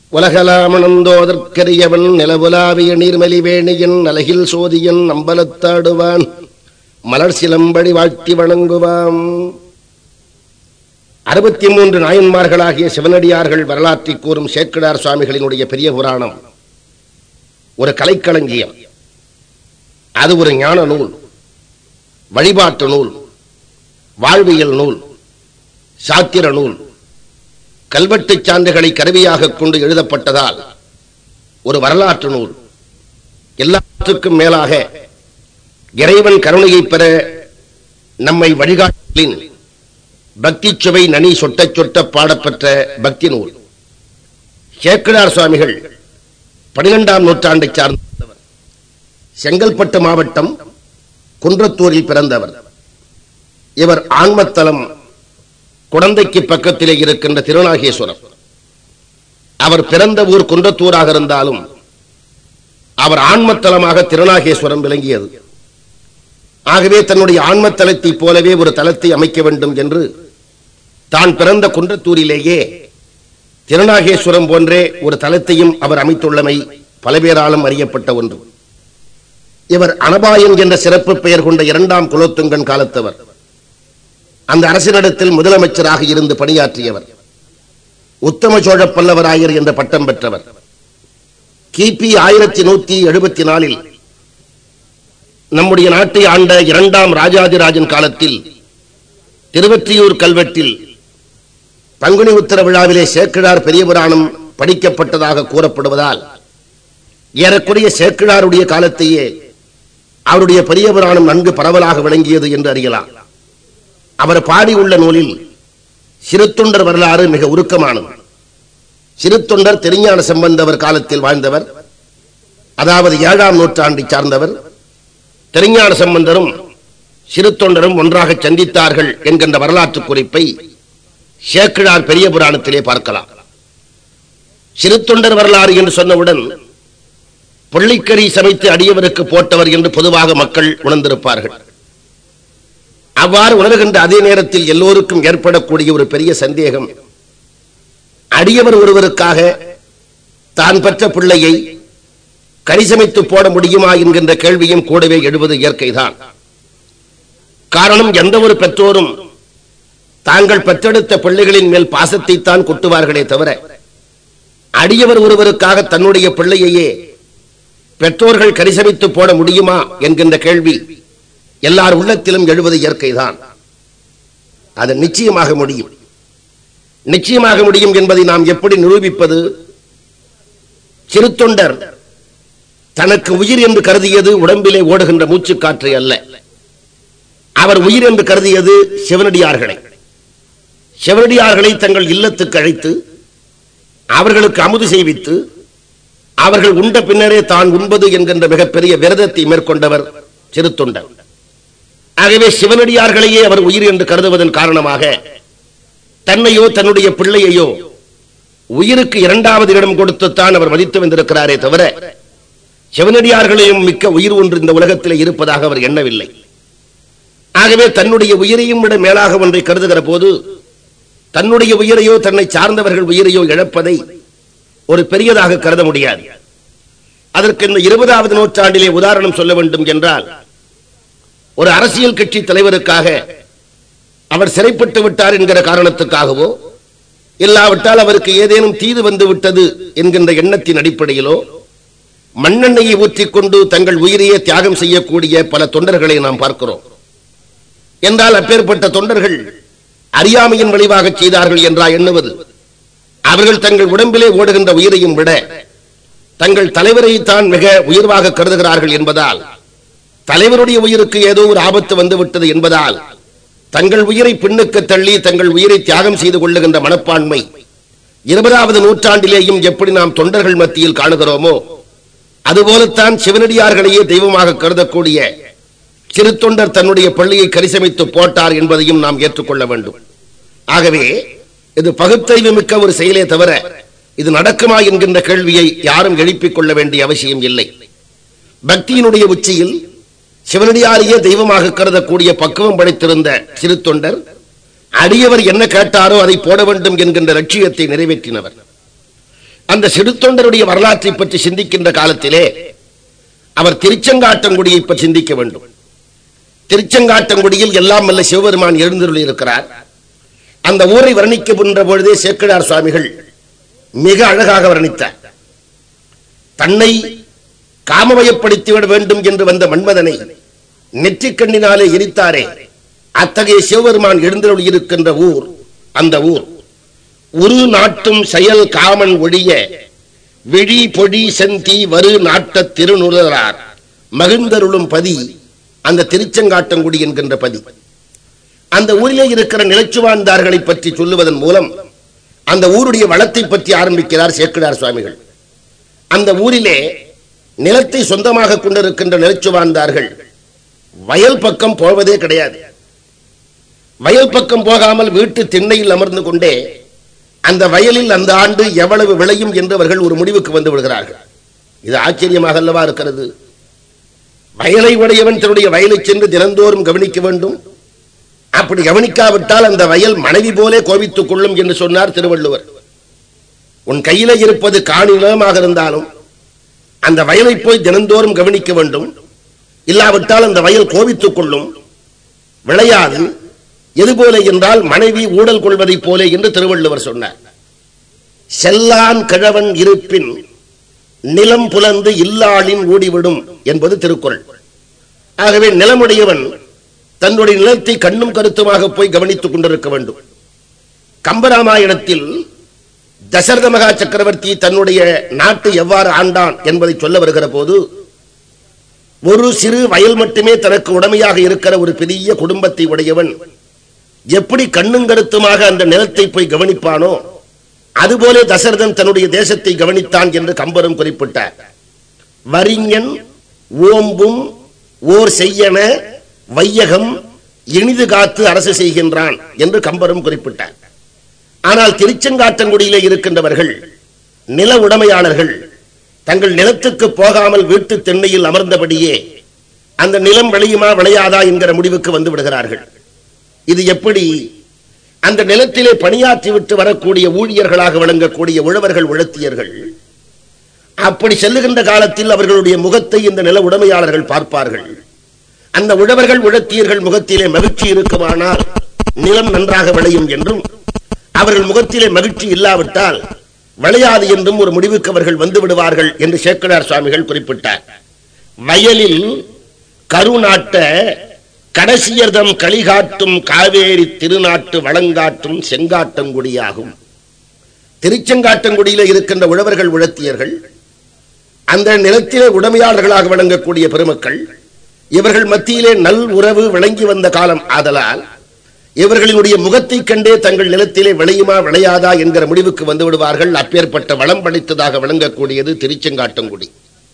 உலகலாமணந்தோதற்கரியவன் நிலவுலாவிய நீர்மலிவேணியன் அலகில் சோதியன் அம்பலத்தாடுவான் மலர் சிலம்படி வாழ்த்தி வணங்குவாம் அறுபத்தி மூன்று நாயன்மார்களாகிய சிவனடியார்கள் வரலாற்றை கூறும் சேக்கிடார் சுவாமிகளினுடைய பெரிய புராணம் ஒரு கலைக்களஞ்சியம் அது ஒரு ஞான நூல் வழிபாட்டு நூல் வாழ்வியல் நூல் சாத்திர நூல் கல்வெட்டுச் சான்றுகளை கருவியாக கொண்டு எழுதப்பட்டதால் ஒரு வரலாற்று நூல் எல்லாத்துக்கும் மேலாக இறைவன் கருணையை பெற நம்மை வழிகாட்டலின் பக்தி சுவை நனி சொட்ட சொட்ட பாடப்பெற்ற பக்தி நூல் சேக்கிடார் சுவாமிகள் பனிரெண்டாம் நூற்றாண்டை சார்ந்தவர் செங்கல்பட்டு மாவட்டம் குன்றத்தூரில் பிறந்தவர் இவர் ஆன்மத்தலம் குடந்தைக்கு பக்கத்திலே இருக்கின்ற திருநாகேஸ்வரம் அவர் பிறந்த ஊர் குன்றத்தூராக இருந்தாலும் அவர் ஆன்மத்தலமாக திருநாகேஸ்வரம் விளங்கியது ஆகவே தன்னுடைய ஆன்மத்தலத்தைப் போலவே ஒரு தலத்தை அமைக்க வேண்டும் என்று தான் பிறந்த குன்றத்தூரிலேயே திருநாகேஸ்வரம் போன்றே ஒரு தலத்தையும் அவர் அமைத்துள்ளமை பல பேராலும் அறியப்பட்ட ஒன்று இவர் அனபாயன் என்ற சிறப்பு பெயர் கொண்ட இரண்டாம் குலோத்துங்கன் காலத்தவர் அந்த அரசினிடத்தில் முதலமைச்சராக இருந்து பணியாற்றியவர் உத்தம சோழ பல்லவராயர் என்ற பட்டம் பெற்றவர் கிபி ஆயிரத்தி நூத்தி எழுபத்தி நாலில் நம்முடைய நாட்டை ஆண்ட இரண்டாம் ராஜாதிராஜன் காலத்தில் திருவற்றியூர் கல்வெட்டில் பங்குனி உத்தர விழாவிலே சேக்கிழார் பெரிய புராணம் படிக்கப்பட்டதாக கூறப்படுவதால் ஏறக்குறைய சேக்கிழாருடைய காலத்தையே அவருடைய பெரிய புராணம் நன்கு பரவலாக விளங்கியது என்று அறியலாம் அவர் பாடியுள்ள நூலில் சிறுத்தொண்டர் வரலாறு மிக உருக்கமானது சிறுத்தொண்டர் திருஞான சம்பந்தவர் காலத்தில் வாழ்ந்தவர் அதாவது ஏழாம் நூற்றாண்டை சார்ந்தவர் திருஞான சம்பந்தரும் சிறுத்தொண்டரும் ஒன்றாக சந்தித்தார்கள் என்கின்ற வரலாற்று குறிப்பை சேக்கிழார் பெரிய புராணத்திலே பார்க்கலாம் சிறுத்தொண்டர் வரலாறு என்று சொன்னவுடன் புள்ளிக்கறி சமைத்து அடியவருக்கு போட்டவர் என்று பொதுவாக மக்கள் உணர்ந்திருப்பார்கள் அவ்வாறு உணர்கின்ற அதே நேரத்தில் எல்லோருக்கும் ஏற்படக்கூடிய ஒரு பெரிய சந்தேகம் அடியவர் ஒருவருக்காக தான் பெற்ற பிள்ளையை கரிசமைத்து போட முடியுமா என்கின்ற கேள்வியும் கூடவே எழுவது இயற்கைதான் காரணம் எந்த ஒரு பெற்றோரும் தாங்கள் பெற்றெடுத்த பிள்ளைகளின் மேல் பாசத்தை தான் கொட்டுவார்களே தவிர அடியவர் ஒருவருக்காக தன்னுடைய பிள்ளையையே பெற்றோர்கள் கரிசமைத்து போட முடியுமா என்கின்ற கேள்வி எல்லார் உள்ளத்திலும் எழுவது இயற்கைதான் அது நிச்சயமாக முடியும் நிச்சயமாக முடியும் என்பதை நாம் எப்படி நிரூபிப்பது சிறுத்தொண்டர் தனக்கு உயிர் என்று கருதியது உடம்பிலே ஓடுகின்ற மூச்சுக்காற்றை அல்ல அவர் உயிர் என்று கருதியது சிவனடியார்களை சிவனடியார்களை தங்கள் இல்லத்துக்கு அழைத்து அவர்களுக்கு அமுது செய்வித்து அவர்கள் உண்ட பின்னரே தான் உண்பது என்கின்ற மிகப்பெரிய விரதத்தை மேற்கொண்டவர் சிறுத்தொண்டர் ஆகவே சிவனடியார்களையே அவர் உயிர் என்று கருதுவதன் காரணமாக தன்னையோ தன்னுடைய பிள்ளையையோ உயிருக்கு இரண்டாவது இடம் கொடுத்துத்தான் அவர் மதித்து வந்திருக்கிறாரே தவிர சிவனடியார்களையும் மிக்க உயிர் ஒன்று இந்த உலகத்தில் இருப்பதாக அவர் எண்ணவில்லை ஆகவே தன்னுடைய உயிரையும் விட மேலாக ஒன்றை கருதுகிற போது தன்னுடைய உயிரையோ தன்னை சார்ந்தவர்கள் உயிரையோ இழப்பதை ஒரு பெரியதாக கருத முடியாது அதற்கு இந்த இருபதாவது நூற்றாண்டிலே உதாரணம் சொல்ல வேண்டும் என்றால் ஒரு அரசியல் கட்சி தலைவருக்காக அவர் சிறைப்பட்டு விட்டார் என்கிற காரணத்துக்காகவோ இல்லாவிட்டால் அவருக்கு ஏதேனும் தீது வந்து விட்டது என்கின்ற எண்ணத்தின் அடிப்படையிலோ மண்ணெண்ணெயை ஊற்றிக்கொண்டு தங்கள் உயிரையே தியாகம் செய்யக்கூடிய பல தொண்டர்களை நாம் பார்க்கிறோம் என்றால் அப்பேற்பட்ட தொண்டர்கள் அறியாமையின் விளைவாக செய்தார்கள் என்றா எண்ணுவது அவர்கள் தங்கள் உடம்பிலே ஓடுகின்ற உயிரையும் விட தங்கள் தலைவரை தான் மிக உயர்வாக கருதுகிறார்கள் என்பதால் தலைவருடைய உயிருக்கு ஏதோ ஒரு ஆபத்து வந்துவிட்டது என்பதால் தங்கள் உயிரை பின்னுக்கு தள்ளி தங்கள் உயிரை தியாகம் செய்து கொள்ளுகின்ற மனப்பான்மை இருபதாவது நூற்றாண்டிலேயும் எப்படி நாம் தொண்டர்கள் மத்தியில் காணுகிறோமோ அதுபோலத்தான் சிவனடியார்களையே தெய்வமாக கருதக்கூடிய சிறு தொண்டர் தன்னுடைய பள்ளியை கரிசமைத்து போட்டார் என்பதையும் நாம் ஏற்றுக்கொள்ள வேண்டும் ஆகவே இது பகுத்தறிவு மிக்க ஒரு செயலே தவிர இது நடக்குமா என்கின்ற கேள்வியை யாரும் எழுப்பிக் கொள்ள வேண்டிய அவசியம் இல்லை பக்தியினுடைய உச்சியில் சிவனடியாரையே தெய்வமாக கருதக்கூடிய பக்குவம் படைத்திருந்த சிறு தொண்டர் அடியவர் என்ன கேட்டாரோ அதை போட வேண்டும் என்கின்ற லட்சியத்தை நிறைவேற்றினவர் அந்த சிறுத்தொண்டருடைய வரலாற்றை பற்றி சிந்திக்கின்ற காலத்திலே அவர் திருச்செங்காட்டங்குடியை பற்றி சிந்திக்க வேண்டும் திருச்செங்காட்டங்குடியில் எல்லாம் வல்ல சிவபெருமான் எழுந்தருளி இருக்கிறார் அந்த ஊரை வர்ணிக்கின்ற பொழுதே சேக்கிழார் சுவாமிகள் மிக அழகாக வர்ணித்தார் தன்னை காமமயப்படுத்திவிட வேண்டும் என்று வந்த மன்மதனை நெற்றிக் கண்ணினாலே எரித்தாரே அத்தகைய சிவபெருமான் எழுந்தருளி இருக்கின்ற ஊர் அந்த ஊர் உரு நாட்டும் செயல் காமன் ஒழிய விழி பொடி செந்தி வரு நாட்ட திருநுதலார் மகிழ்ந்தருளும் பதி அந்த திருச்செங்காட்டங்குடி என்கின்ற பதி அந்த ஊரிலே இருக்கிற நிலச்சுவார்ந்தார்களை பற்றி சொல்லுவதன் மூலம் அந்த ஊருடைய வளத்தை பற்றி ஆரம்பிக்கிறார் சேக்கிடார் சுவாமிகள் அந்த ஊரிலே நிலத்தை சொந்தமாக கொண்டிருக்கின்ற நிலச்சுவார்ந்தார்கள் வயல் பக்கம் போவதே கிடையாது வயல் பக்கம் போகாமல் வீட்டு திண்ணையில் அமர்ந்து கொண்டே அந்த வயலில் அந்த ஆண்டு எவ்வளவு விளையும் என்று அவர்கள் ஒரு முடிவுக்கு வந்து விடுகிறார்கள் இது ஆச்சரியமாக அல்லவா இருக்கிறது வயலை உடையவன் தன்னுடைய வயலை சென்று தினந்தோறும் கவனிக்க வேண்டும் அப்படி கவனிக்காவிட்டால் அந்த வயல் மனைவி போலே கோபித்துக் கொள்ளும் என்று சொன்னார் திருவள்ளுவர் உன் கையில இருப்பது காணி நிலமாக இருந்தாலும் அந்த வயலை போய் தினந்தோறும் கவனிக்க வேண்டும் இல்லாவிட்டால் அந்த வயல் கோபித்துக் கொள்ளும் விளையாது எது போல என்றால் மனைவி ஊடல் கொள்வதைப் போல என்று திருவள்ளுவர் சொன்னார் செல்லான் கிழவன் இருப்பின் நிலம் புலந்து இல்லாளின் ஓடிவிடும் என்பது திருக்குறள் ஆகவே நிலமுடையவன் தன்னுடைய நிலத்தை கண்ணும் கருத்துமாக போய் கவனித்துக் கொண்டிருக்க வேண்டும் கம்பராமாயணத்தில் தசரத மகா சக்கரவர்த்தி தன்னுடைய நாட்டை எவ்வாறு ஆண்டான் என்பதை சொல்ல வருகிற போது ஒரு சிறு வயல் மட்டுமே தனக்கு உடமையாக இருக்கிற ஒரு பெரிய குடும்பத்தை உடையவன் எப்படி கண்ணும் கருத்துமாக அந்த நிலத்தை போய் கவனிப்பானோ அதுபோல தசரதன் தன்னுடைய தேசத்தை கவனித்தான் என்று கம்பரும் குறிப்பிட்டார் வரிஞன் ஓம்பும் ஓர் செய்யன வையகம் இனிது காத்து அரசு செய்கின்றான் என்று கம்பரும் குறிப்பிட்டார் ஆனால் திருச்செங்காட்டங்குடியிலே இருக்கின்றவர்கள் நில உடைமையாளர்கள் தங்கள் நிலத்துக்கு போகாமல் வீட்டு திண்ணையில் அமர்ந்தபடியே அந்த நிலம் விளையுமா விளையாதா என்கிற முடிவுக்கு வந்து விடுகிறார்கள் இது எப்படி அந்த நிலத்திலே பணியாற்றி விட்டு வரக்கூடிய ஊழியர்களாக விளங்கக்கூடிய உழவர்கள் உழத்தியர்கள் அப்படி செல்லுகின்ற காலத்தில் அவர்களுடைய முகத்தை இந்த நில உடைமையாளர்கள் பார்ப்பார்கள் அந்த உழவர்கள் உழத்தியர்கள் முகத்திலே மகிழ்ச்சி இருக்குமானால் நிலம் நன்றாக விளையும் என்றும் அவர்கள் முகத்திலே மகிழ்ச்சி இல்லாவிட்டால் விளையாது என்றும் ஒரு முடிவுக்கு அவர்கள் வந்து விடுவார்கள் என்று சேக்கடார் சுவாமிகள் குறிப்பிட்டார் வயலில் கருநாட்ட கடைசியர்தம் களிகாட்டும் காவேரி திருநாட்டு வளங்காட்டும் செங்காட்டங்குடியாகும் திருச்செங்காட்டங்குடியில இருக்கின்ற உழவர்கள் உழத்தியர்கள் அந்த நிலத்திலே உடைமையாளர்களாக விளங்கக்கூடிய பெருமக்கள் இவர்கள் மத்தியிலே நல் உறவு விளங்கி வந்த காலம் ஆதலால் இவர்களினுடைய முகத்தைக் கண்டே தங்கள் நிலத்திலே விளையுமா விளையாதா என்கிற முடிவுக்கு வந்து விடுவார்கள் அப்பேற்பட்ட வளம் படைத்ததாக விளங்கக்கூடியது திருச்செங்காட்டங்குடி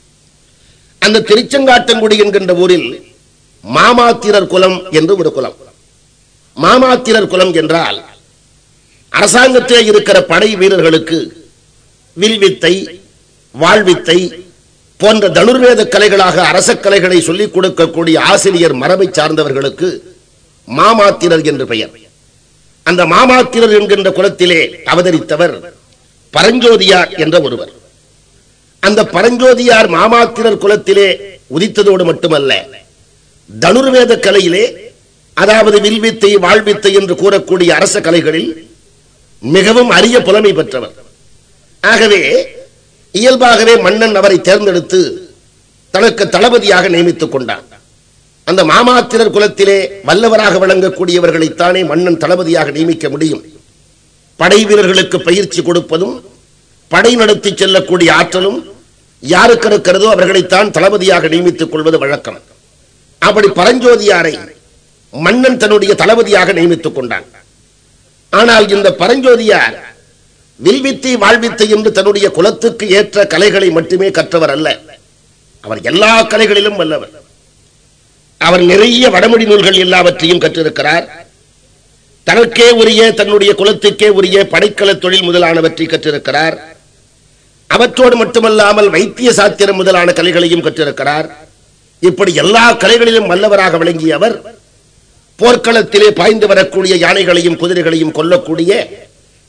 அந்த திருச்செங்காட்டங்குடி என்கின்ற ஊரில் மாமாத்திரர் குலம் என்று ஒரு குலம் மாமாத்திரர் குலம் என்றால் அரசாங்கத்திலே இருக்கிற படை வீரர்களுக்கு வில்வித்தை வாழ்வித்தை போன்ற தனுர்வேத கலைகளாக அரச கலைகளை சொல்லிக் கொடுக்கக்கூடிய ஆசிரியர் மரபை சார்ந்தவர்களுக்கு மாமாத்திரர் என்று பெயர் அந்த மாமாத்திரர் என்கின்ற குலத்திலே அவதரித்தவர் பரஞ்சோதியார் என்ற ஒருவர் அந்த பரஞ்சோதியார் மாமாத்திரர் குலத்திலே உதித்ததோடு மட்டுமல்ல தனுர்வேத கலையிலே அதாவது வில்வித்தை வாழ்வித்தை என்று கூறக்கூடிய அரச கலைகளில் மிகவும் அரிய புலமை பெற்றவர் ஆகவே இயல்பாகவே மன்னன் அவரை தேர்ந்தெடுத்து தனக்கு தளபதியாக நியமித்துக் கொண்டான் அந்த மாமாத்திரர் குலத்திலே வல்லவராக விளங்கக்கூடியவர்களைத்தானே மன்னன் தளபதியாக நியமிக்க முடியும் படை வீரர்களுக்கு பயிற்சி கொடுப்பதும் படை நடத்தி செல்லக்கூடிய ஆற்றலும் யாருக்கு இருக்கிறதோ அவர்களைத்தான் தளபதியாக நியமித்துக் கொள்வது வழக்கம் அப்படி பரஞ்சோதியாரை மன்னன் தன்னுடைய தளபதியாக நியமித்துக் கொண்டான் ஆனால் இந்த பரஞ்சோதியார் வில்வித்தை வாழ்வித்தை என்று தன்னுடைய குலத்துக்கு ஏற்ற கலைகளை மட்டுமே கற்றவர் அல்ல அவர் எல்லா கலைகளிலும் வல்லவர் அவர் நிறைய வடமொழி நூல்கள் எல்லாவற்றையும் கற்றிருக்கிறார் தனக்கே உரிய தன்னுடைய குலத்துக்கே உரிய படைக்கல தொழில் முதலானவற்றை கற்றிருக்கிறார் அவற்றோடு மட்டுமல்லாமல் வைத்திய சாத்திரம் முதலான கலைகளையும் கற்றிருக்கிறார் இப்படி எல்லா கலைகளிலும் வல்லவராக விளங்கிய அவர் போர்க்களத்திலே பாய்ந்து வரக்கூடிய யானைகளையும் குதிரைகளையும் கொல்லக்கூடிய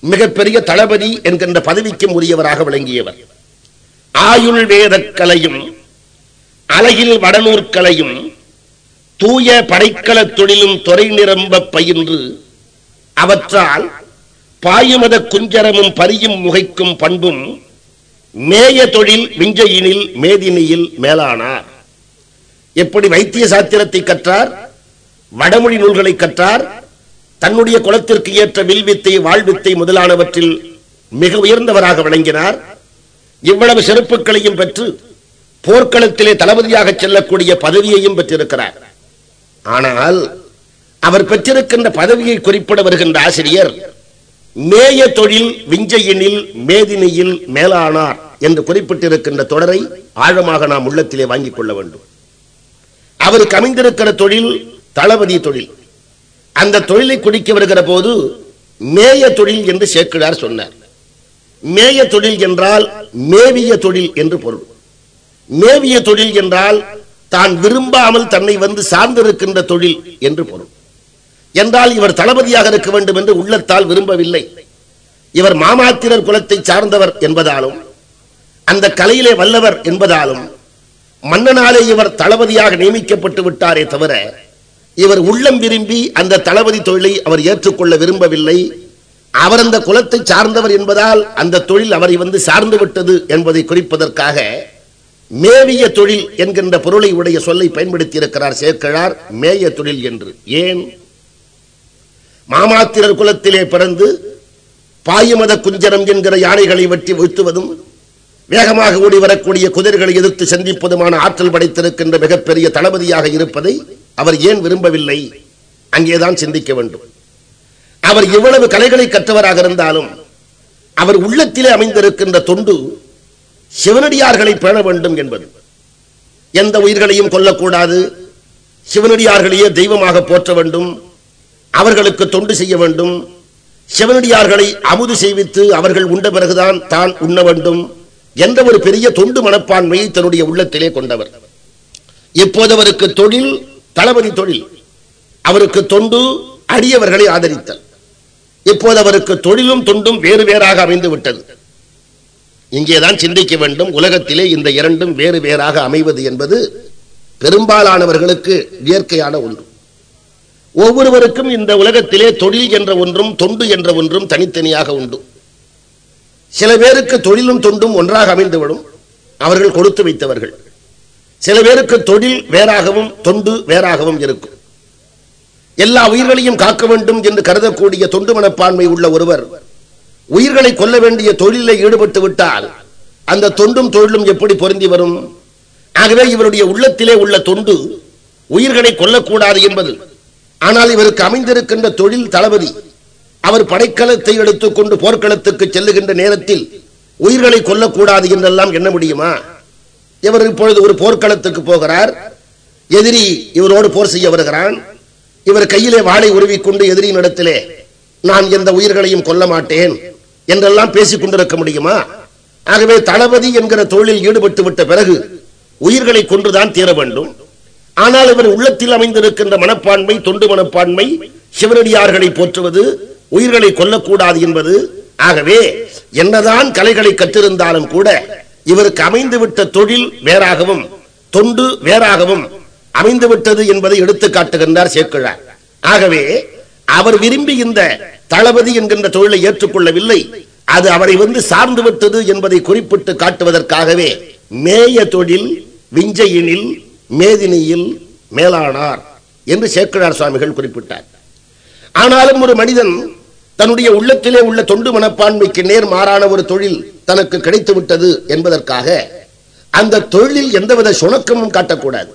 மிகப்பெரிய தளபதி என்கின்ற பதவிக்கும் உரியவராக விளங்கியவர் ஆயுள் வேதக்கலையும் அழகில் வடநூற்கலையும் தூய படைக்கலத் தொழிலும் துறை நிரம்ப பயின்று அவற்றால் பாயுமத குஞ்சரமும் பரியும் முகைக்கும் பண்பும் மேய தொழில் விஞ்சையினில் மேதினியில் மேலானார் எப்படி வைத்திய சாத்திரத்தை கற்றார் வடமொழி நூல்களை கற்றார் தன்னுடைய குலத்திற்கு ஏற்ற வில்வித்தை வாழ்வித்தை முதலானவற்றில் மிக உயர்ந்தவராக விளங்கினார் இவ்வளவு சிறப்புகளையும் பெற்று போர்க்களத்திலே தளபதியாக செல்லக்கூடிய பதவியையும் பெற்றிருக்கிறார் ஆனால் அவர் பெற்றிருக்கின்ற பதவியை குறிப்பிட வருகின்ற ஆசிரியர் மேய தொழில் விஞ்சையினில் மேதினியில் மேலானார் என்று குறிப்பிட்டிருக்கின்ற தொடரை ஆழமாக நாம் உள்ளத்திலே வாங்கிக் கொள்ள வேண்டும் அவருக்கு அமைந்திருக்கிற தொழில் தளபதி தொழில் அந்த தொழிலை குடிக்க வருகிற போது மேய தொழில் என்று சேர்க்கிறார் சொன்னார் மேய தொழில் என்றால் மேவிய தொழில் என்று பொருள் மேவிய தொழில் என்றால் தான் விரும்பாமல் தன்னை வந்து சார்ந்திருக்கின்ற தொழில் என்று பொருள் என்றால் இவர் தளபதியாக இருக்க வேண்டும் என்று உள்ளத்தால் விரும்பவில்லை இவர் மாமாத்திரர் குலத்தை சார்ந்தவர் என்பதாலும் அந்த கலையிலே வல்லவர் என்பதாலும் மன்னனாலே இவர் தளபதியாக நியமிக்கப்பட்டு விட்டாரே தவிர இவர் உள்ளம் விரும்பி அந்த தளபதி தொழிலை அவர் ஏற்றுக்கொள்ள விரும்பவில்லை அவர் அந்த குலத்தை சார்ந்தவர் என்பதால் அந்த தொழில் அவரை வந்து சார்ந்து விட்டது என்பதை குறிப்பதற்காக மேவிய தொழில் என்கின்ற பொருளை உடைய சொல்லை பயன்படுத்தி இருக்கிறார் சேர்க்கிறார் மேய தொழில் என்று ஏன் மாமாத்திரர் குலத்திலே பிறந்து பாயுமத குஞ்சரம் என்கிற யானைகளை வெட்டி வீழ்த்துவதும் வேகமாக ஓடி வரக்கூடிய குதிரைகளை எதிர்த்து சந்திப்பதுமான ஆற்றல் படைத்திருக்கின்ற மிகப்பெரிய தளபதியாக இருப்பதை அவர் ஏன் விரும்பவில்லை அங்கேதான் சிந்திக்க வேண்டும் அவர் எவ்வளவு கலைகளை கற்றவராக இருந்தாலும் அவர் உள்ளத்திலே அமைந்திருக்கின்ற தொண்டு சிவனடியார்களை பேண வேண்டும் என்பது எந்த உயிர்களையும் கொல்லக்கூடாது சிவனடியார்களையே தெய்வமாக போற்ற வேண்டும் அவர்களுக்கு தொண்டு செய்ய வேண்டும் சிவனடியார்களை அமுது செய்வித்து அவர்கள் உண்ட பிறகுதான் தான் உண்ண வேண்டும் என்ற ஒரு பெரிய தொண்டு மனப்பான்மையை தன்னுடைய உள்ளத்திலே கொண்டவர் இப்போது அவருக்கு தொழில் தளபதி தொழில் அவருக்கு தொண்டு அடியவர்களை ஆதரித்தல் இப்போது அவருக்கு தொழிலும் தொண்டும் வேறு வேறாக அமைந்து விட்டது இங்கேதான் சிந்திக்க வேண்டும் உலகத்திலே இந்த இரண்டும் வேறு வேறாக அமைவது என்பது பெரும்பாலானவர்களுக்கு இயற்கையான ஒன்று ஒவ்வொருவருக்கும் இந்த உலகத்திலே தொழில் என்ற ஒன்றும் தொண்டு என்ற ஒன்றும் தனித்தனியாக உண்டு சில பேருக்கு தொழிலும் தொண்டும் ஒன்றாக அமைந்துவிடும் அவர்கள் கொடுத்து வைத்தவர்கள் சில பேருக்கு தொழில் வேறாகவும் தொண்டு வேறாகவும் இருக்கும் எல்லா உயிர்களையும் காக்க வேண்டும் என்று கருதக்கூடிய தொண்டு மனப்பான்மை உள்ள ஒருவர் உயிர்களை கொல்ல வேண்டிய தொழிலில் ஈடுபட்டு விட்டால் அந்த தொண்டும் தொழிலும் எப்படி பொருந்தி வரும் ஆகவே இவருடைய உள்ளத்திலே உள்ள தொண்டு உயிர்களை கொல்லக்கூடாது என்பது ஆனால் இவருக்கு அமைந்திருக்கின்ற தொழில் தளபதி அவர் படைக்கலத்தை எடுத்துக்கொண்டு போர்க்களத்துக்கு செல்லுகின்ற நேரத்தில் உயிர்களை கொல்லக்கூடாது என்றெல்லாம் எண்ண முடியுமா இவர் இப்பொழுது ஒரு போர்க்களத்துக்கு போகிறார் எதிரி இவரோடு போர் செய்ய வருகிறான் இவர் கையிலே வாளை உருவிக்கொண்டு எதிரியின் இடத்திலே நான் எந்த உயிர்களையும் கொல்ல மாட்டேன் என்றெல்லாம் பேசிக் கொண்டிருக்க முடியுமா ஆகவே தளபதி என்கிற தொழிலில் ஈடுபட்டு விட்ட பிறகு உயிர்களை கொன்றுதான் தீர வேண்டும் ஆனால் இவர் உள்ளத்தில் அமைந்திருக்கின்ற மனப்பான்மை தொண்டு மனப்பான்மை சிவனடியார்களை போற்றுவது உயிர்களை கொல்லக்கூடாது என்பது ஆகவே என்னதான் கலைகளை கற்றிருந்தாலும் கூட இவருக்கு அமைந்துவிட்ட தொழில் வேறாகவும் தொண்டு வேறாகவும் அமைந்து விட்டது என்பதை எடுத்து காட்டுகின்றார் சேக்கிழார் ஆகவே அவர் விரும்பி இந்த தளபதி என்கின்ற தொழிலை ஏற்றுக்கொள்ளவில்லை அது அவரை வந்து சார்ந்து விட்டது என்பதை குறிப்பிட்டு காட்டுவதற்காகவே மேய தொழில் விஞ்சையினில் மேதினியில் மேலானார் என்று சேக்கிழார் சுவாமிகள் குறிப்பிட்டார் ஆனாலும் ஒரு மனிதன் தன்னுடைய உள்ளத்திலே உள்ள தொண்டு மனப்பான்மைக்கு நேர் மாறான ஒரு தொழில் தனக்கு கிடைத்து விட்டது என்பதற்காக அந்த தொழிலில் எந்தவித சுணக்கமும் காட்டக்கூடாது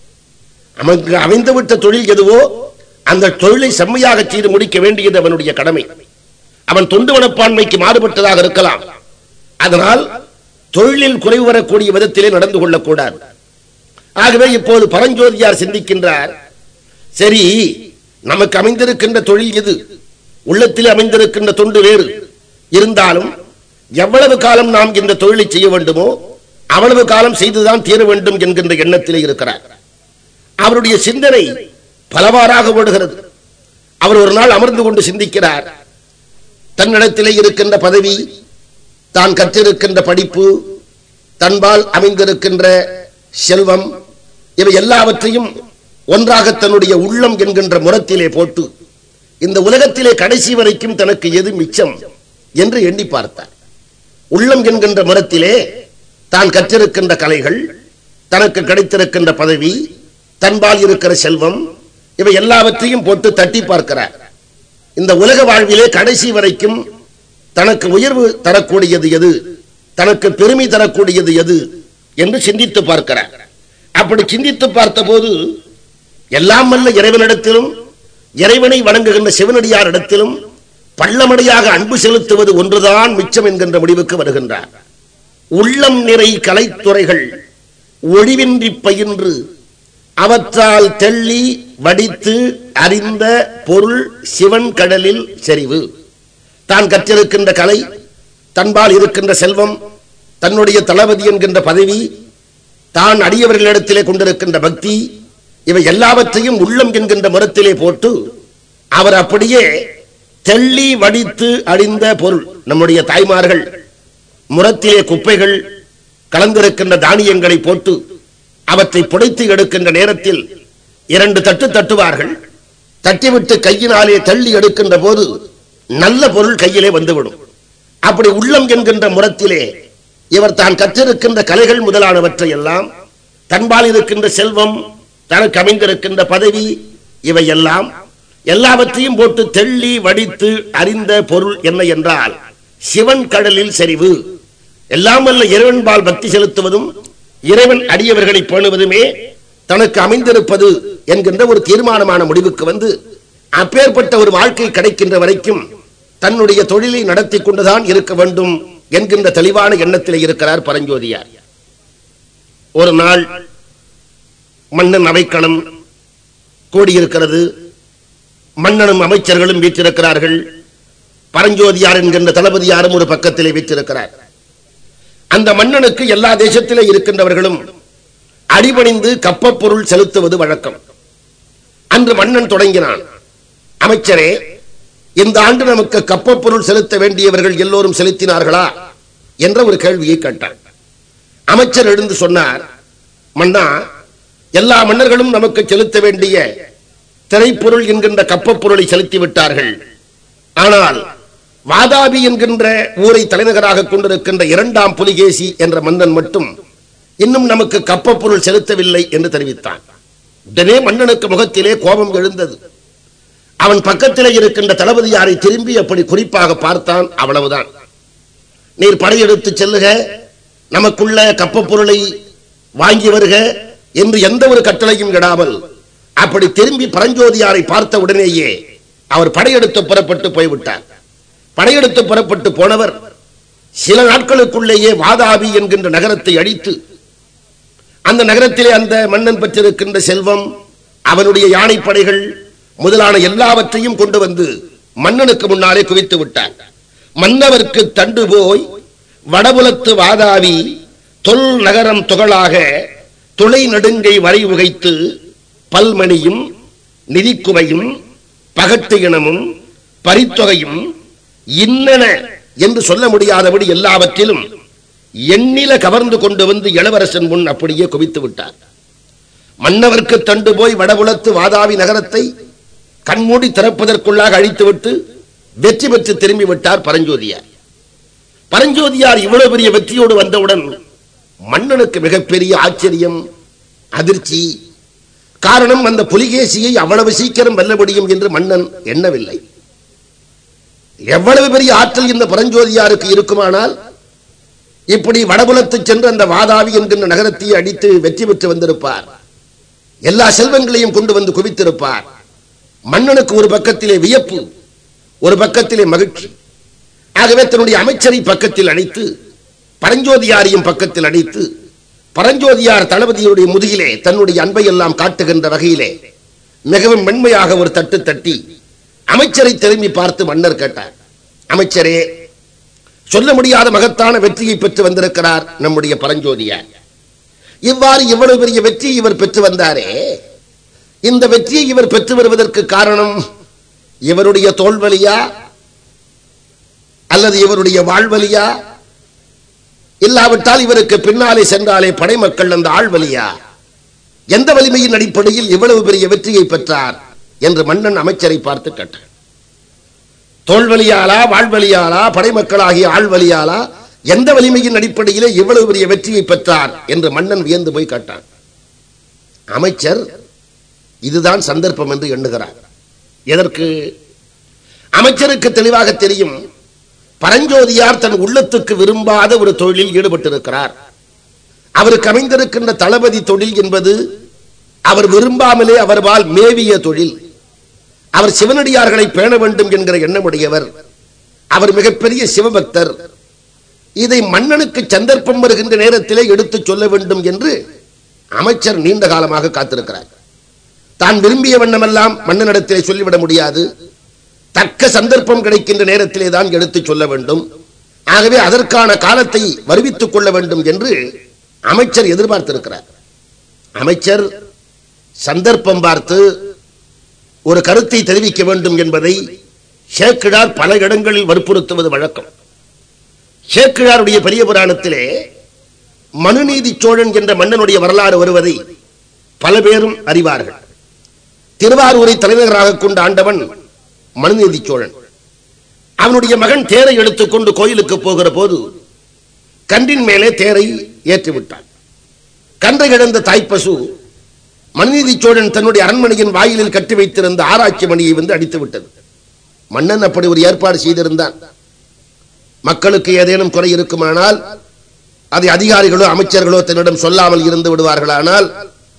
அவனுக்கு அமைந்துவிட்ட தொழில் எதுவோ அந்த தொழிலை செம்மையாக செய்து முடிக்க வேண்டியது அவனுடைய கடமை அவன் தொண்டு மனப்பான்மைக்கு மாறுபட்டதாக இருக்கலாம் அதனால் தொழிலில் குறைவு வரக்கூடிய விதத்திலே நடந்து கொள்ளக்கூடாது ஆகவே இப்போது பரஞ்சோதியார் சிந்திக்கின்றார் சரி நமக்கு அமைந்திருக்கின்ற தொழில் எது உள்ளத்தில் அமைந்திருக்கின்ற தொண்டு வேறு இருந்தாலும் எவ்வளவு காலம் நாம் இந்த தொழிலை செய்ய வேண்டுமோ அவ்வளவு காலம் செய்துதான் தீர வேண்டும் என்கின்ற எண்ணத்திலே இருக்கிறார் அவருடைய சிந்தனை பலவாறாக ஓடுகிறது அவர் ஒரு நாள் அமர்ந்து கொண்டு சிந்திக்கிறார் தன்னிடத்திலே இருக்கின்ற பதவி தான் கற்றிருக்கின்ற படிப்பு தன்பால் அமைந்திருக்கின்ற செல்வம் இவை எல்லாவற்றையும் ஒன்றாக தன்னுடைய உள்ளம் என்கின்ற முரத்திலே போட்டு இந்த உலகத்திலே கடைசி வரைக்கும் தனக்கு எது மிச்சம் என்று எண்ணி பார்த்தார் உள்ளம் என்கின்ற முரத்திலே தான் கற்றிருக்கின்ற கலைகள் தனக்கு கிடைத்திருக்கின்ற பதவி தன்பால் இருக்கிற செல்வம் இவை எல்லாவற்றையும் போட்டு தட்டி பார்க்கிறார் இந்த உலக வாழ்விலே கடைசி வரைக்கும் தனக்கு உயர்வு தரக்கூடியது எது தனக்கு பெருமை தரக்கூடியது எது என்று சிந்தித்து பார்க்கிறார் அப்படி சிந்தித்து பார்த்தபோது எல்லாம் வல்ல இறைவனிடத்திலும் இறைவனை வணங்குகின்ற சிவனடியாரிடத்திலும் பள்ளமடையாக அன்பு செலுத்துவது ஒன்றுதான் மிச்சம் என்கின்ற முடிவுக்கு வருகின்றார் உள்ளம் நிறை கலைத்துறைகள் ஒழிவின்றி பயின்று அவற்றால் தெள்ளி வடித்து அறிந்த பொருள் சிவன் கடலில் செறிவு தான் கற்றிருக்கின்ற கலை தன்பால் இருக்கின்ற செல்வம் தன்னுடைய தளபதி என்கின்ற பதவி தான் அடியவர்களிடத்திலே கொண்டிருக்கின்ற பக்தி இவை எல்லாவற்றையும் உள்ளம் என்கின்ற முரத்திலே போட்டு அவர் அப்படியே தெள்ளி வடித்து அழிந்த பொருள் நம்முடைய தாய்மார்கள் முரத்திலே குப்பைகள் கலந்திருக்கின்ற தானியங்களை போட்டு அவற்றை புடைத்து எடுக்கின்ற நேரத்தில் இரண்டு தட்டு தட்டுவார்கள் தட்டிவிட்டு கையினாலே தள்ளி எடுக்கின்ற போது நல்ல பொருள் கையிலே வந்துவிடும் அப்படி உள்ளம் என்கின்ற முரத்திலே இவர் தான் கற்றிருக்கின்ற கலைகள் முதலானவற்றை எல்லாம் தன்பால் இருக்கின்ற செல்வம் தனக்கு அமைந்திருக்கின்ற பதவி இவை எல்லாம் எல்லாவற்றையும் போட்டு தெள்ளி வடித்து அறிந்த பொருள் என்ன என்றால் சிவன் கடலில் செறிவு எல்லாம் வல்ல இறைவன்பால் பக்தி செலுத்துவதும் இறைவன் அடியவர்களை பேணுவதுமே தனக்கு அமைந்திருப்பது என்கின்ற ஒரு தீர்மானமான முடிவுக்கு வந்து அப்பேற்பட்ட ஒரு வாழ்க்கை கிடைக்கின்ற வரைக்கும் தன்னுடைய தொழிலை நடத்தி கொண்டுதான் இருக்க வேண்டும் என்கின்ற தெளிவான எண்ணத்தில் இருக்கிறார் பரஞ்சோதியார் ஒரு நாள் மன்னன் அவைக்கணம் கூடியிருக்கிறது மன்னனும் அமைச்சர்களும் வீற்றிருக்கிறார்கள் பரஞ்சோதியார் என்கின்ற தளபதியாரும் ஒரு பக்கத்திலே வீற்றிருக்கிறார் அந்த மன்னனுக்கு எல்லா தேசத்திலே இருக்கின்றவர்களும் அடிபணிந்து கப்பப் பொருள் செலுத்துவது வழக்கம் அன்று மன்னன் தொடங்கினான் அமைச்சரே இந்த ஆண்டு நமக்கு கப்பப் பொருள் செலுத்த வேண்டியவர்கள் எல்லோரும் செலுத்தினார்களா என்ற ஒரு கேள்வியை கேட்டான் அமைச்சர் எழுந்து சொன்னார் மன்னா எல்லா மன்னர்களும் நமக்கு செலுத்த வேண்டிய திரைப்பொருள் என்கின்ற கப்பப் பொருளை செலுத்தி விட்டார்கள் ஆனால் வாதாபி என்கின்ற ஊரை தலைநகராக கொண்டிருக்கின்ற இரண்டாம் புலிகேசி என்ற மன்னன் மட்டும் இன்னும் நமக்கு கப்பப் பொருள் செலுத்தவில்லை என்று தெரிவித்தான் உடனே மன்னனுக்கு முகத்திலே கோபம் எழுந்தது அவன் பக்கத்திலே இருக்கின்ற தளபதியாரை திரும்பி அப்படி குறிப்பாக பார்த்தான் அவ்வளவுதான் நீர் படையெடுத்து செல்லுக நமக்குள்ள கப்பப் பொருளை வாங்கி வருக என்று எந்த ஒரு கட்டளையும் இடாமல் அப்படி திரும்பி பரஞ்சோதியாரை பார்த்த உடனேயே அவர் படையெடுத்து புறப்பட்டு போய்விட்டார் படையெடுத்து புறப்பட்டு போனவர் சில நாட்களுக்குள்ளேயே வாதாபி என்கின்ற நகரத்தை அழித்து அந்த நகரத்திலே அந்த மன்னன் பெற்றிருக்கின்ற செல்வம் அவனுடைய யானைப்படைகள் முதலான எல்லாவற்றையும் கொண்டு வந்து மன்னனுக்கு முன்னாலே குவித்து விட்டார் மன்னவர்க்கு தண்டு போய் வடபுலத்து வாதாவி தொல் நகரம் துகளாக துளை நடுங்கை வரை உகைத்து பல்மணியும் நிதிக்குவையும் பகட்டு இனமும் பரித்தொகையும் இன்னன என்று சொல்ல முடியாதபடி எல்லாவற்றிலும் எண்ணில கவர்ந்து கொண்டு வந்து இளவரசன் முன் அப்படியே குவித்து விட்டார் மன்னவர்க்கு தண்டு போய் வடபுலத்து வாதாவி நகரத்தை கண்மூடி திறப்பதற்குள்ளாக அழித்துவிட்டு வெற்றி பெற்று திரும்பி விட்டார் பரஞ்சோதியார் பரஞ்சோதியார் இவ்வளவு பெரிய வெற்றியோடு வந்தவுடன் மன்னனுக்கு மிகப்பெரிய ஆச்சரியம் அதிர்ச்சி காரணம் அந்த புலிகேசியை அவ்வளவு சீக்கிரம் வெல்ல முடியும் என்று மன்னன் எண்ணவில்லை எவ்வளவு பெரிய ஆற்றல் இந்த பரஞ்சோதியாருக்கு இருக்குமானால் இப்படி வடபுலத்து சென்று அந்த வாதாவி என்கின்ற நகரத்தை அடித்து வெற்றி பெற்று வந்திருப்பார் எல்லா செல்வங்களையும் கொண்டு வந்து குவித்திருப்பார் மன்னனுக்கு ஒரு பக்கத்திலே வியப்பு ஒரு பக்கத்திலே மகிழ்ச்சி ஆகவே தன்னுடைய அமைச்சரை பக்கத்தில் அழைத்து பரஞ்சோதியாரையும் பக்கத்தில் அழைத்து பரஞ்சோதியார் தளபதியுடைய முதுகிலே தன்னுடைய அன்பை எல்லாம் காட்டுகின்ற வகையிலே மிகவும் மென்மையாக ஒரு தட்டு தட்டி அமைச்சரை திரும்பி பார்த்து மன்னர் கேட்டார் அமைச்சரே சொல்ல முடியாத மகத்தான வெற்றியை பெற்று வந்திருக்கிறார் நம்முடைய பரஞ்சோதியார் இவ்வாறு இவ்வளவு பெரிய வெற்றி இவர் பெற்று வந்தாரே இந்த வெற்றியை இவர் பெற்று வருவதற்கு காரணம் இவருடைய தோல்வலியா அல்லது இவருடைய வாழ்வலியா இல்லாவிட்டால் இவருக்கு பின்னாலே சென்றாலே படைமக்கள் அந்த ஆழ்வலியா எந்த வலிமையின் அடிப்படையில் இவ்வளவு பெரிய வெற்றியை பெற்றார் என்று மன்னன் அமைச்சரை பார்த்து கேட்டார் தோல்வலியாலா வாழ்வலியாலா படைமக்களாகிய ஆழ்வலியாலா எந்த வலிமையின் அடிப்படையிலே இவ்வளவு பெரிய வெற்றியை பெற்றார் என்று மன்னன் வியந்து போய் கேட்டான் அமைச்சர் இதுதான் சந்தர்ப்பம் என்று எண்ணுகிறார் எதற்கு அமைச்சருக்கு தெளிவாக தெரியும் பரஞ்சோதியார் தன் உள்ளத்துக்கு விரும்பாத ஒரு தொழிலில் ஈடுபட்டிருக்கிறார் அவருக்கு அமைந்திருக்கின்ற தளபதி தொழில் என்பது அவர் விரும்பாமலே அவர்பால் மேவிய தொழில் அவர் சிவனடியார்களை பேண வேண்டும் என்கிற எண்ணமுடையவர் அவர் மிகப்பெரிய சிவபக்தர் இதை மன்னனுக்கு சந்தர்ப்பம் வருகின்ற நேரத்திலே எடுத்துச் சொல்ல வேண்டும் என்று அமைச்சர் நீண்ட காலமாக காத்திருக்கிறார் தான் விரும்பிய வண்ணமெல்லாம் மன்னனிடத்திலே சொல்லிவிட முடியாது தக்க சந்தர்ப்பம் கிடைக்கின்ற நேரத்திலே தான் எடுத்துச் சொல்ல வேண்டும் ஆகவே அதற்கான காலத்தை வருவித்துக் கொள்ள வேண்டும் என்று அமைச்சர் எதிர்பார்த்திருக்கிறார் அமைச்சர் சந்தர்ப்பம் பார்த்து ஒரு கருத்தை தெரிவிக்க வேண்டும் என்பதை சேக்கிழார் பல இடங்களில் வற்புறுத்துவது வழக்கம் சேக்கிழாருடைய பெரிய புராணத்திலே மனுநீதி சோழன் என்ற மன்னனுடைய வரலாறு வருவதை பல பேரும் அறிவார்கள் திருவாரூரை தலைநகராக கொண்ட ஆண்டவன் மனுநீதி சோழன் அவனுடைய மகன் தேரை எடுத்துக்கொண்டு கோயிலுக்கு போகிற போது கன்றின் மேலே தேரை ஏற்றிவிட்டான் கன்றை கிடந்த தாய்ப்பசு மனுநீதி சோழன் தன்னுடைய அரண்மனையின் வாயிலில் கட்டி வைத்திருந்த ஆராய்ச்சி மணியை வந்து அடித்து விட்டது மன்னன் அப்படி ஒரு ஏற்பாடு செய்திருந்தான் மக்களுக்கு ஏதேனும் குறை இருக்குமானால் அதை அதிகாரிகளோ அமைச்சர்களோ தன்னிடம் சொல்லாமல் இருந்து விடுவார்களானால்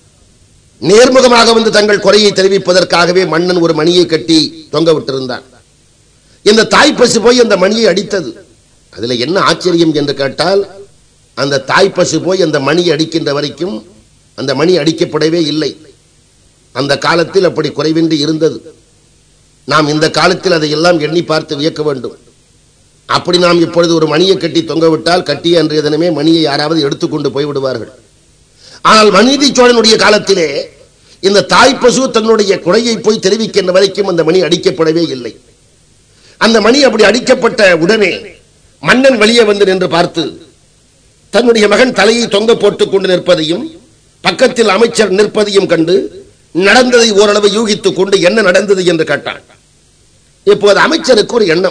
நேர்முகமாக வந்து தங்கள் குறையை தெரிவிப்பதற்காகவே மன்னன் ஒரு மணியை கட்டி தொங்க விட்டிருந்தான் இந்த தாய்ப்பசு போய் அந்த மணியை அடித்தது அதுல என்ன ஆச்சரியம் என்று கேட்டால் அந்த தாய்ப்பசு போய் அந்த மணியை அடிக்கின்ற வரைக்கும் அந்த மணி அடிக்கப்படவே இல்லை அந்த காலத்தில் அப்படி குறைவின்றி இருந்தது நாம் இந்த காலத்தில் அதையெல்லாம் எண்ணி பார்த்து வியக்க வேண்டும் அப்படி நாம் இப்பொழுது ஒரு மணியை கட்டி தொங்கவிட்டால் கட்டிய அன்றைய தினமே மணியை யாராவது எடுத்துக்கொண்டு போய் விடுவார்கள் ஆனால் மனிதி சோழனுடைய காலத்திலே இந்த தாய்ப்பசு தன்னுடைய குறையை போய் தெரிவிக்கின்ற வரைக்கும் அந்த மணி அடிக்கப்படவே இல்லை அந்த மணி அப்படி அடிக்கப்பட்ட உடனே மன்னன் வெளியே வந்து நின்று பார்த்து தன்னுடைய மகன் தலையை தொங்க போட்டுக் கொண்டு நிற்பதையும் பக்கத்தில் அமைச்சர் நிற்பதையும் கண்டு நடந்ததை ஓரளவு யூகித்துக் கொண்டு என்ன நடந்தது என்று கேட்டான் இப்போது அமைச்சருக்கு ஒரு எண்ணம்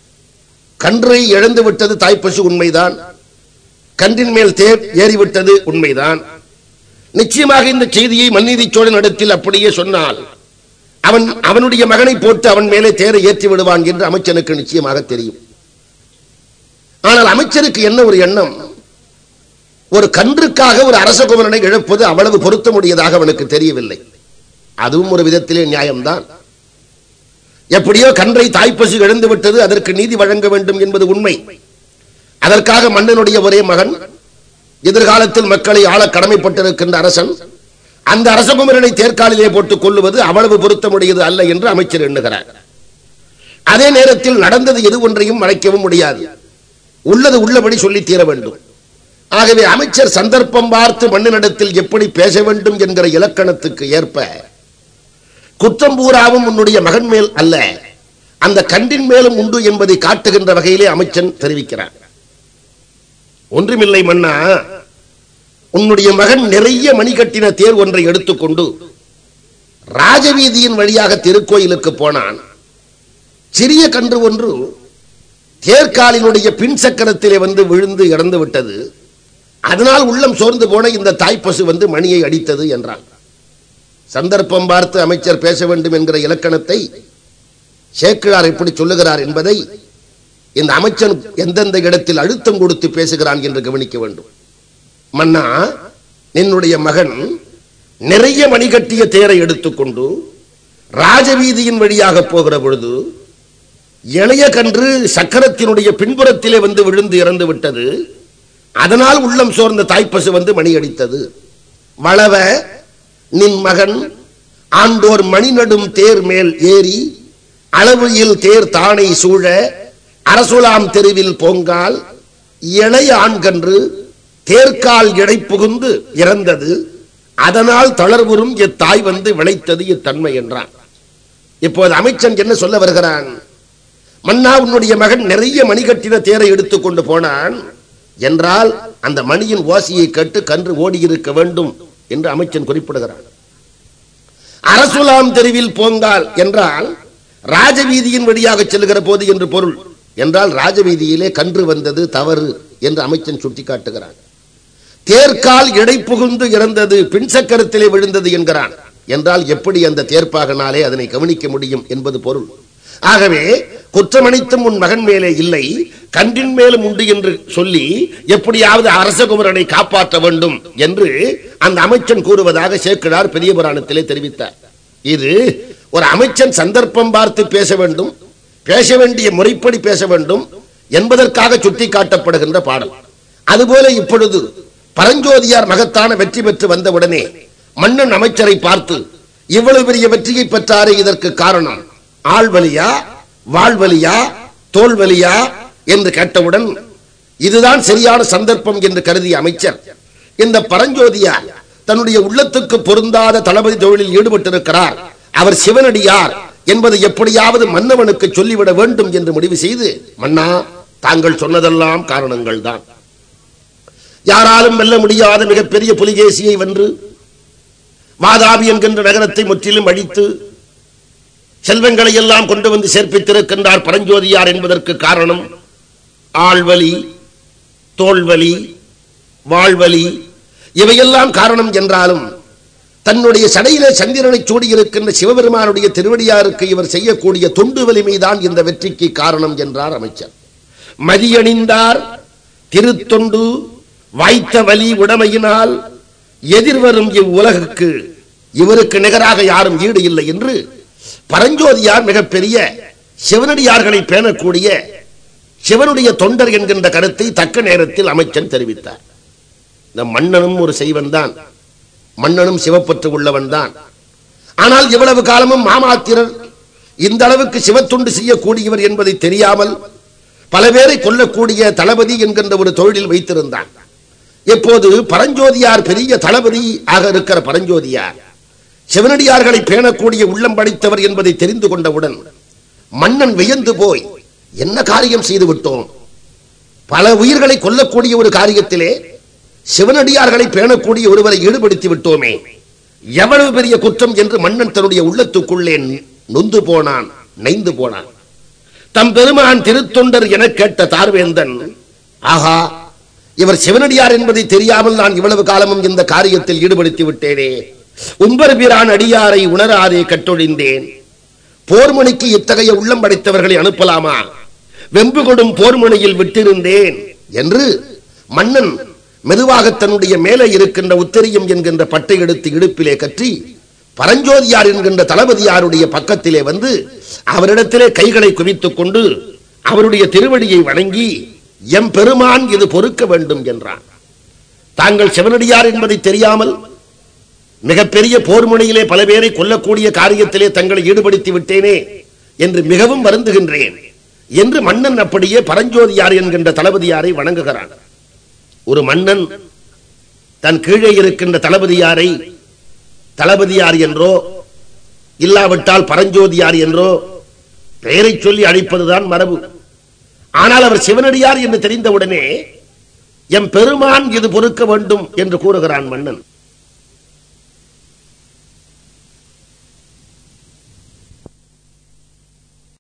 கன்றை இழந்து விட்டது தாய்ப்பசு உண்மைதான் கன்றின் மேல் தேர் ஏறிவிட்டது உண்மைதான் நிச்சயமாக இந்த செய்தியை மன்நீதி சோழன் இடத்தில் அப்படியே சொன்னால் அவன் அவனுடைய மகனை போட்டு அவன் மேலே தேரை ஏற்றி விடுவான் என்று அமைச்சனுக்கு நிச்சயமாக தெரியும் ஆனால் அமைச்சருக்கு என்ன ஒரு எண்ணம் ஒரு கன்றுக்காக ஒரு அரச குமரனை இழப்பது அவ்வளவு பொருத்தமுடையதாக அவனுக்கு தெரியவில்லை அதுவும் ஒரு விதத்திலே நியாயம்தான் எப்படியோ கன்றை தாய்ப்பசு இழந்து விட்டது அதற்கு நீதி வழங்க வேண்டும் என்பது உண்மை அதற்காக மன்னனுடைய ஒரே மகன் எதிர்காலத்தில் மக்களை ஆள கடமைப்பட்டிருக்கின்ற அரசன் அந்த அரசகுமரனை தேர்காலிலே போட்டுக் கொள்ளுவது அவ்வளவு பொருத்தமுடையது அல்ல என்று அமைச்சர் எண்ணுகிறார் அதே நேரத்தில் நடந்தது எது ஒன்றையும் மறைக்கவும் முடியாது உள்ளது உள்ளபடி சொல்லி தீர வேண்டும் ஆகவே அமைச்சர் சந்தர்ப்பம் பார்த்து மண்ணினிடத்தில் எப்படி பேச வேண்டும் என்கிற இலக்கணத்துக்கு ஏற்ப குற்றம் பூராவும் உன்னுடைய மகன் மேல் அல்ல அந்த கண்டின் மேலும் உண்டு என்பதை காட்டுகின்ற வகையிலே அமைச்சன் தெரிவிக்கிறார் ஒன்றுமில்லை மன்னா உன்னுடைய மகன் நிறைய மணி கட்டின தேர் ஒன்றை எடுத்துக்கொண்டு ராஜவீதியின் வழியாக திருக்கோயிலுக்கு போனான் சிறிய கன்று ஒன்று தேர்காலினுடைய பின் சக்கரத்திலே வந்து விழுந்து இறந்து விட்டது அதனால் உள்ளம் சோர்ந்து போன இந்த தாய்ப்பசு வந்து மணியை அடித்தது என்றான் சந்தர்ப்பம் பார்த்து அமைச்சர் பேச வேண்டும் என்கிற இலக்கணத்தை சேக்கிழார் எப்படி சொல்லுகிறார் என்பதை இந்த அமைச்சன் எந்தெந்த இடத்தில் அழுத்தம் கொடுத்து பேசுகிறான் என்று கவனிக்க வேண்டும் மன்னா என்னுடைய மகன் நிறைய மணிகட்டிய தேரை எடுத்துக்கொண்டு ராஜவீதியின் வழியாக போகிற பொழுது இளைய கன்று சக்கரத்தினுடைய பின்புறத்திலே வந்து விழுந்து இறந்து விட்டது அதனால் உள்ளம் சோர்ந்த தாய்ப்பசு வந்து மணி அடித்தது வளவ நின் மகன் ஆண்டோர் மணி நடும் தேர் மேல் ஏறி அளவையில் தேர் தானை சூழ அரசுலாம் தெருவில் போங்கால் இளைய ஆண்கன்று தேர்கால் இடை புகுந்து இறந்தது அதனால் தளர்வுறும் இத்தாய் வந்து விளைத்தது இத்தன்மை என்றான் இப்போது அமைச்சன் என்ன சொல்ல வருகிறான் மன்னா உன்னுடைய மகன் நிறைய மணி கட்டின தேரை எடுத்துக்கொண்டு போனான் என்றால் அந்த மணியின் ஓசையை கேட்டு கன்று ஓடியிருக்க வேண்டும் என்று அமைச்சன் குறிப்பிடுகிறான் அரசுலாம் தெருவில் போங்கால் என்றால் ராஜவீதியின் வழியாக செல்லுகிற போது என்று பொருள் என்றால் ராஜவீதியிலே கன்று வந்தது தவறு என்று அமைச்சன் சுட்டிக்காட்டுகிறான் தேர்கால் இடை புகுந்து இறந்தது பின் சக்கரத்திலே விழுந்தது என்கிறான் என்றால் எப்படி அந்த தேர்ப்பாகனாலே அதனை கவனிக்க முடியும் என்பது பொருள் ஆகவே குற்றமணித்தும் உன் மகன் மேலே இல்லை கன்றின் மேலும் உண்டு என்று சொல்லி எப்படியாவது அரசகுமரனை காப்பாற்ற வேண்டும் என்று அந்த அமைச்சன் கூறுவதாக சேக்கிழார் பெரிய புராணத்திலே தெரிவித்தார் இது ஒரு அமைச்சன் சந்தர்ப்பம் பார்த்து பேச வேண்டும் பேச வேண்டிய முறைப்படி பேச வேண்டும் என்பதற்காக சுட்டி காட்டப்படுகின்ற பாடல் அதுபோல இப்பொழுது பரஞ்சோதியார் மகத்தான வெற்றி பெற்று வந்தவுடனே மன்னன் அமைச்சரை பார்த்து இவ்வளவு பெரிய வெற்றியை பெற்றாரே இதற்கு காரணம் ஆள்வலியா வாழ்வலியா தோல்வலியா என்று கேட்டவுடன் இதுதான் சரியான சந்தர்ப்பம் என்று கருதிய அமைச்சர் இந்த பரஞ்சோதியார் தன்னுடைய உள்ளத்துக்கு பொருந்தாத தளபதி தொழிலில் ஈடுபட்டிருக்கிறார் அவர் சிவனடியார் என்பதை எப்படியாவது மன்னவனுக்கு சொல்லிவிட வேண்டும் என்று முடிவு செய்து மன்னா தாங்கள் சொன்னதெல்லாம் காரணங்கள் தான் யாராலும் வெல்ல முடியாத மிகப்பெரிய புலிகேசியை வென்று வாதாபி என்கின்ற நகரத்தை முற்றிலும் அழித்து செல்வங்களை எல்லாம் கொண்டு வந்து சேர்ப்பித்திருக்கின்றார் பரஞ்சோதியார் என்பதற்கு காரணம் ஆள்வலி தோல்வலி வாழ்வலி இவையெல்லாம் காரணம் என்றாலும் தன்னுடைய சடையிலே சந்திரனை சூடியிருக்கின்ற சிவபெருமானுடைய திருவடியாருக்கு இவர் செய்யக்கூடிய தொண்டு வலிமைதான் இந்த வெற்றிக்கு காரணம் என்றார் அமைச்சர் மதியணிந்தார் திருத்தொண்டு வாய்த்த வலி உடமையினால் எதிர்வரும் இவ்வுலகுக்கு இவருக்கு நிகராக யாரும் ஈடு இல்லை என்று பரஞ்சோதியார் மிகப்பெரிய சிவனடியார்களை பேணக்கூடிய சிவனுடைய தொண்டர் என்கின்ற கருத்தை தக்க நேரத்தில் அமைச்சன் தெரிவித்தார் இந்த மன்னனும் ஒரு செய்வன் தான் மன்னனும் சிவப்பற்று உள்ளவன் தான் ஆனால் இவ்வளவு காலமும் மாமாத்திரர் இந்த அளவுக்கு சிவத்தொண்டு செய்யக்கூடியவர் என்பதை தெரியாமல் பல பேரை கொல்லக்கூடிய தளபதி என்கின்ற ஒரு தொழிலில் வைத்திருந்தான் எப்போது பரஞ்சோதியார் பெரிய தளபதி ஆக இருக்கிற பரஞ்சோதியார் சிவனடியார்களை பேணக்கூடிய உள்ளம் படைத்தவர் என்பதை தெரிந்து கொண்டவுடன் மன்னன் வியந்து போய் என்ன காரியம் செய்து விட்டோம் பல உயிர்களை கொல்லக்கூடிய ஒரு காரியத்திலே சிவனடியார்களை பேணக்கூடிய ஒருவரை ஈடுபடுத்தி விட்டோமே எவ்வளவு பெரிய குற்றம் என்று மன்னன் தன்னுடைய உள்ளத்துக்குள்ளே நொந்து போனான் நைந்து போனான் தம் பெருமான் திருத்தொண்டர் என கேட்ட தார்வேந்தன் ஆஹா இவர் சிவனடியார் என்பதை தெரியாமல் நான் இவ்வளவு காலமும் இந்த காரியத்தில் ஈடுபடுத்தி விட்டேனே உம்பர் பிரான் அடியாரை உணராதே கட்டொழிந்தேன் போர்மணிக்கு இத்தகைய உள்ளம் படைத்தவர்களை அனுப்பலாமா வெம்பு கொடும் போர்முனையில் விட்டிருந்தேன் என்று மன்னன் மெதுவாக தன்னுடைய மேலே இருக்கின்ற உத்தரியம் என்கின்ற பட்டை எடுத்து இடுப்பிலே கற்றி பரஞ்சோதியார் என்கின்ற தளபதியாருடைய பக்கத்திலே வந்து அவரிடத்திலே கைகளை குவித்துக் கொண்டு அவருடைய திருவடியை வணங்கி எம் பெருமான் இது பொறுக்க வேண்டும் என்றான் தாங்கள் சிவனடியார் என்பதை தெரியாமல் மிகப்பெரிய போர் முனையிலே பல பேரை கொல்லக்கூடிய காரியத்திலே தங்களை ஈடுபடுத்தி விட்டேனே என்று மிகவும் வருந்துகின்றேன் என்று மன்னன் அப்படியே பரஞ்சோதியார் என்கின்ற தளபதியாரை வணங்குகிறான் ஒரு மன்னன் தன் கீழே இருக்கின்ற தளபதியாரை தளபதியார் என்றோ இல்லாவிட்டால் பரஞ்சோதியார் என்றோ பெயரை சொல்லி அழைப்பதுதான் மரபு ஆனால் அவர் சிவனடியார் என்று தெரிந்தவுடனே எம் பெருமான் இது பொறுக்க வேண்டும் என்று கூறுகிறான் மன்னன்